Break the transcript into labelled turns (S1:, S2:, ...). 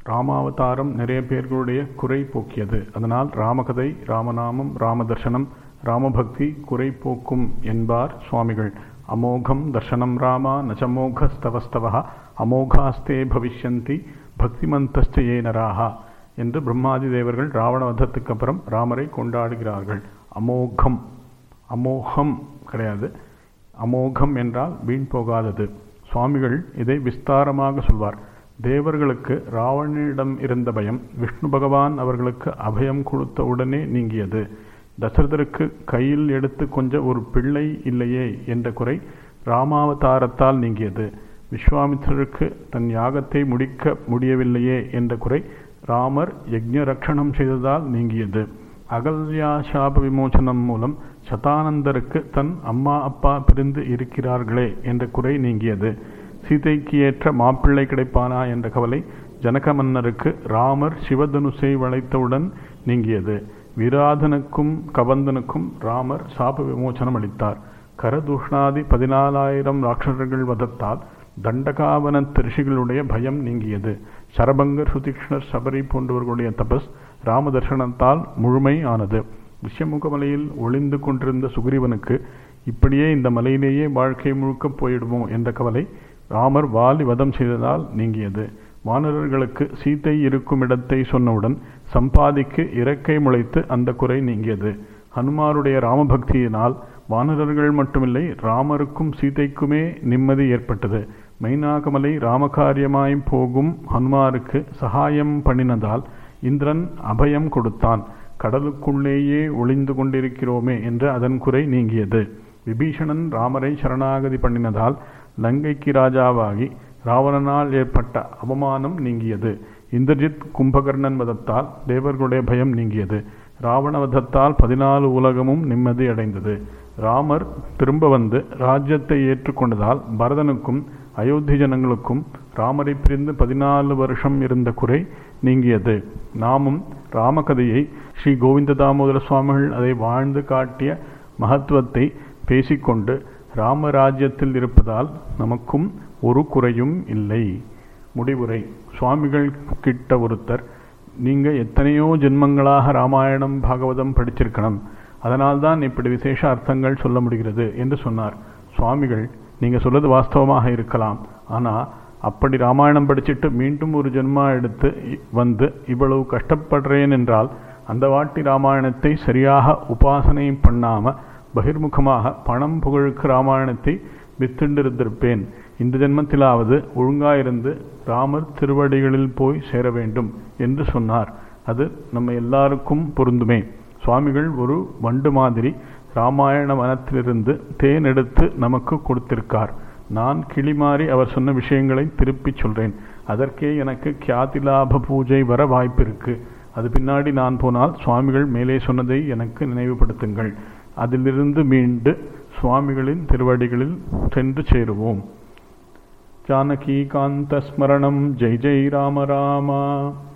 S1: ராமாவதாரம் நிறைய பேர்களுடைய குறை போக்கியது அதனால் ராமகதை ராமநாமம் ராமதர்சனம் ராமபக்தி குறை போக்கும் என்பார் சுவாமிகள் அமோகம் தர்சனம் ராமா நச்சமோகஸ்தவஸ்தவா அமோகாஸ்தே பவிஷ்யந்தி பக்திமந்தஸ்ட ஏ நராகா என்று பிரம்மாதி தேவர்கள் ராவண வதத்துக்கு அப்புறம் ராமரை கொண்டாடுகிறார்கள் அமோகம் அமோகம் கிடையாது அமோகம் என்றால் வீண் போகாதது சுவாமிகள் இதை விஸ்தாரமாக சொல்வார் தேவர்களுக்கு ராவணனிடம் இருந்த பயம் விஷ்ணு பகவான் அவர்களுக்கு அபயம் கொடுத்த உடனே நீங்கியது தசரதருக்கு கையில் எடுத்து கொஞ்ச ஒரு பிள்ளை இல்லையே என்ற குறை ராமாவதாரத்தால் நீங்கியது விஸ்வாமித்திரருக்கு தன் யாகத்தை முடிக்க முடியவில்லையே என்ற குறை ராமர் யஜ்ஞ ரக்ஷணம் செய்ததால் நீங்கியது அகல்யா சாப விமோசனம் மூலம் சதானந்தருக்கு தன் அம்மா அப்பா பிரிந்து இருக்கிறார்களே என்ற குறை நீங்கியது சீதைக்கு ஏற்ற மாப்பிள்ளை கிடைப்பானா என்ற கவலை ஜனக மன்னருக்கு ராமர் சிவதனுசை வளைத்தவுடன் நீங்கியது விராதனுக்கும் கபந்தனுக்கும் ராமர் சாப விமோசனம் அளித்தார் கரதூஷ்ணாதி பதினாலாயிரம் ராட்சசர்கள் வதத்தால் தண்டகாவன ரிஷிகளுடைய பயம் நீங்கியது சரபங்கர் சுதீக்ஷ்ணர் சபரி போன்றவர்களுடைய தபஸ் ராமதர்ஷனத்தால் முழுமை ஆனது விஷமுகமலையில் ஒளிந்து கொண்டிருந்த சுக்ரீவனுக்கு இப்படியே இந்த மலையிலேயே வாழ்க்கை முழுக்க போயிடுமோ என்ற கவலை ராமர் வாலி வதம் செய்ததால் நீங்கியது வானரர்களுக்கு சீத்தை இருக்கும் இடத்தை சொன்னவுடன் சம்பாதிக்கு இறக்கை முளைத்து அந்த குறை நீங்கியது ஹனுமாருடைய ராமபக்தியினால் வானரர்கள் மட்டுமில்லை ராமருக்கும் சீதைக்குமே நிம்மதி ஏற்பட்டது மைனாகமலை ராமகாரியமாய் போகும் ஹனுமாருக்கு சகாயம் பண்ணினதால் இந்திரன் அபயம் கொடுத்தான் கடலுக்குள்ளேயே ஒளிந்து கொண்டிருக்கிறோமே என்று அதன் குறை நீங்கியது விபீஷணன் ராமரை சரணாகதி பண்ணினதால் லங்கைக்கு ராஜாவாகி ராவணனால் ஏற்பட்ட அவமானம் நீங்கியது இந்திரஜித் கும்பகர்ணன் வதத்தால் தேவர்களுடைய பயம் நீங்கியது ராவணவதத்தால் பதினாலு உலகமும் நிம்மதி அடைந்தது ராமர் திரும்ப வந்து ராஜ்யத்தை ஏற்றுக்கொண்டதால் பரதனுக்கும் அயோத்தி ஜனங்களுக்கும் ராமரை பிரிந்து பதினாலு வருஷம் இருந்த குறை நீங்கியது நாமும் ராமகதையை ஸ்ரீ கோவிந்த தாமோதர சுவாமிகள் அதை வாழ்ந்து காட்டிய மகத்துவத்தை பேசிக்கொண்டு ராமராஜ்யத்தில் இருப்பதால் நமக்கும் ஒரு குறையும் இல்லை முடிவுரை சுவாமிகள் கிட்ட ஒருத்தர் நீங்க எத்தனையோ ஜென்மங்களாக ராமாயணம் பாகவதம் படிச்சிருக்கணும் அதனால்தான் இப்படி விசேஷ அர்த்தங்கள் சொல்ல முடிகிறது என்று சொன்னார் சுவாமிகள் நீங்க சொல்றது வாஸ்தவமாக இருக்கலாம் ஆனா அப்படி ராமாயணம் படிச்சுட்டு மீண்டும் ஒரு ஜென்மா எடுத்து வந்து இவ்வளவு கஷ்டப்படுறேன் என்றால் அந்த வாட்டி ராமாயணத்தை சரியாக உபாசனை பண்ணாம பகிர்முகமாக பணம் புகழுக்கு ராமாயணத்தை வித்துண்டிருந்திருப்பேன் இந்த ஜென்மத்திலாவது ஒழுங்காயிருந்து ராமர் திருவடிகளில் போய் சேர வேண்டும் என்று சொன்னார் அது நம்ம எல்லாருக்கும் பொருந்துமே சுவாமிகள் ஒரு வண்டு மாதிரி ராமாயண வனத்திலிருந்து தேன் எடுத்து நமக்கு கொடுத்திருக்கார் நான் கிளிமாறி அவர் சொன்ன விஷயங்களை திருப்பி சொல்றேன் அதற்கே எனக்கு கியாதிலாப பூஜை வர வாய்ப்பு இருக்கு அது பின்னாடி நான் போனால் சுவாமிகள் மேலே சொன்னதை எனக்கு நினைவுபடுத்துங்கள் அதிலிருந்து மீண்டு சுவாமிகளின் திருவடிகளில் சென்று சேருவோம் ஜானகீகாந்த ஸ்மரணம் ஜெய் ஜெய் ராம ராமா